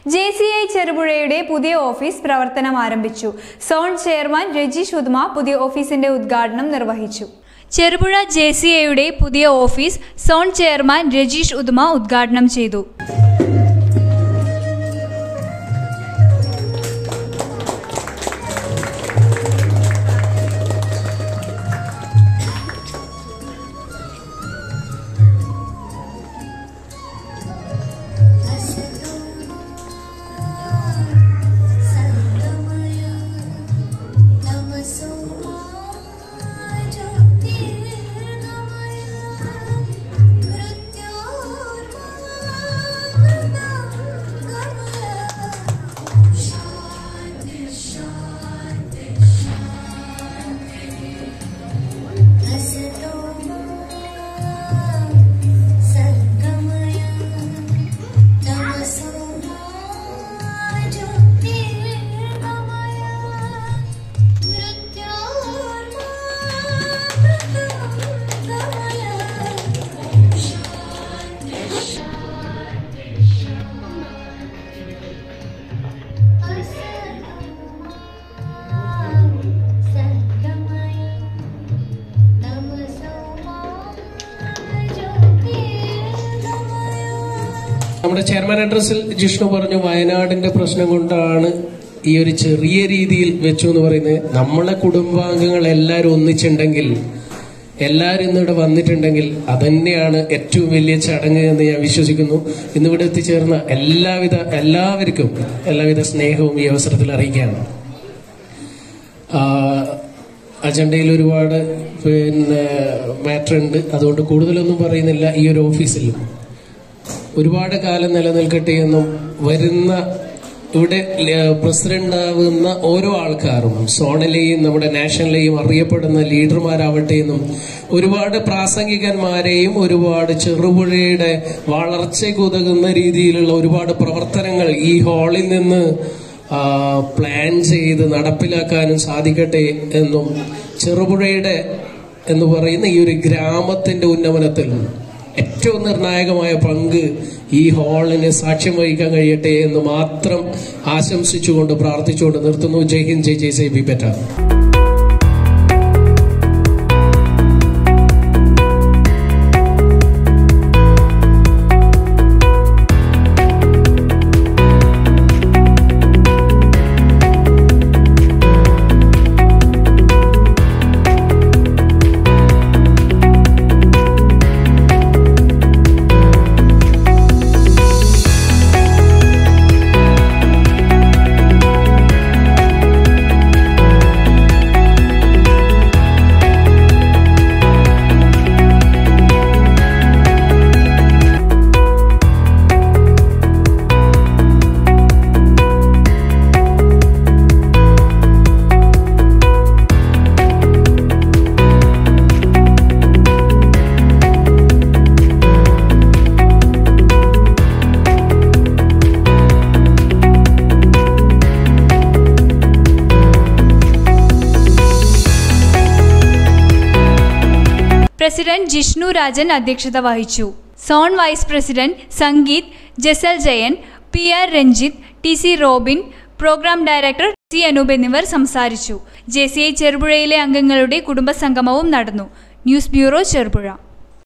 J C I ചെറുപുഴയുടെ പുതിയ office പ്രവർത്തനം ആരംഭിച്ചു സോൺ ചെയർമാൻ രജീഷ് ഉദ്മ പുതിയ ഓഫീസിന്റെ ഉദ്ഘാടനം നിർവഹിച്ചു ചെറുപുഴ ജെ സി ഐയുടെ പുതിയ ഓഫീസ് സോൺ ചെയർമാൻ രജീഷ് ഉദ്മ ഉദ്ഘാടനം ചെയ്തു നമ്മുടെ ചെയർമാൻ അഡ്രസ്സിൽ ജിഷ്ണു പറഞ്ഞു വയനാടിന്റെ പ്രശ്നം കൊണ്ടാണ് ഈ ഒരു ചെറിയ രീതിയിൽ വെച്ചു എന്ന് പറയുന്നത് നമ്മളെ കുടുംബാംഗങ്ങൾ എല്ലാവരും ഒന്നിച്ചുണ്ടെങ്കിൽ എല്ലാവരും ഇന്നിവിടെ വന്നിട്ടുണ്ടെങ്കിൽ അതന്നെയാണ് ഏറ്റവും വലിയ ചടങ്ങ് എന്ന് ഞാൻ വിശ്വസിക്കുന്നു ഇന്നിവിടെ എത്തിച്ചേർന്ന എല്ലാവിധ എല്ലാവർക്കും എല്ലാവിധ സ്നേഹവും ഈ അവസരത്തിൽ അറിയിക്കുകയാണ് ആഹ് അജണ്ടയിൽ ഒരുപാട് പിന്നെ മാറ്റർ ഉണ്ട് അതുകൊണ്ട് കൂടുതലൊന്നും പറയുന്നില്ല ഈ ഒരു ഓഫീസിൽ ഒരുപാട് കാലം നിലനിൽക്കട്ടെ എന്നും വരുന്ന ഇവിടെ പ്രസിഡന്റ് ആവുന്ന ഓരോ ആൾക്കാരും സോണിലെയും നമ്മുടെ നാഷണലെയും അറിയപ്പെടുന്ന ലീഡർമാരാവട്ടെ എന്നും ഒരുപാട് പ്രാസംഗികന്മാരെയും ഒരുപാട് ചെറുപുഴയുടെ വളർച്ചയ്ക്ക് ഉതകുന്ന രീതിയിലുള്ള ഒരുപാട് പ്രവർത്തനങ്ങൾ ഈ ഹാളിൽ നിന്ന് ആ, പ്ലാൻ ചെയ്ത് നടപ്പിലാക്കാനും സാധിക്കട്ടെ എന്നും ചെറുപുഴയുടെ എന്ന് പറയുന്ന ഈ ഒരു ഗ്രാമത്തിന്റെ ഉന്നമനത്തിൽ ഏറ്റവും നിർണായകമായ പങ്ക് ഈ ഹാളിന് സാക്ഷ്യം വഹിക്കാൻ കഴിയട്ടെ എന്ന് മാത്രം ആശംസിച്ചുകൊണ്ട് പ്രാർത്ഥിച്ചുകൊണ്ട് നിർത്തുന്നു ജയ് ഹിന്ദ് ജയ് ജയ് സൈ be better president Jishnu Rajan അധ്യക്ഷത വഹിച്ചു zone vice president Sangeeth Jasal Jayan P R Ranjith T C Robin programme director C Anoop എന്നിവർ സംസാരിച്ചു ജെ സി ഐ ചെറുപുഴയിലെ അംഗങ്ങളുടെ കുടുംബസംഗമവും നടന്നു ന്യൂസ് ബ്യൂറോ ചെറുപുഴ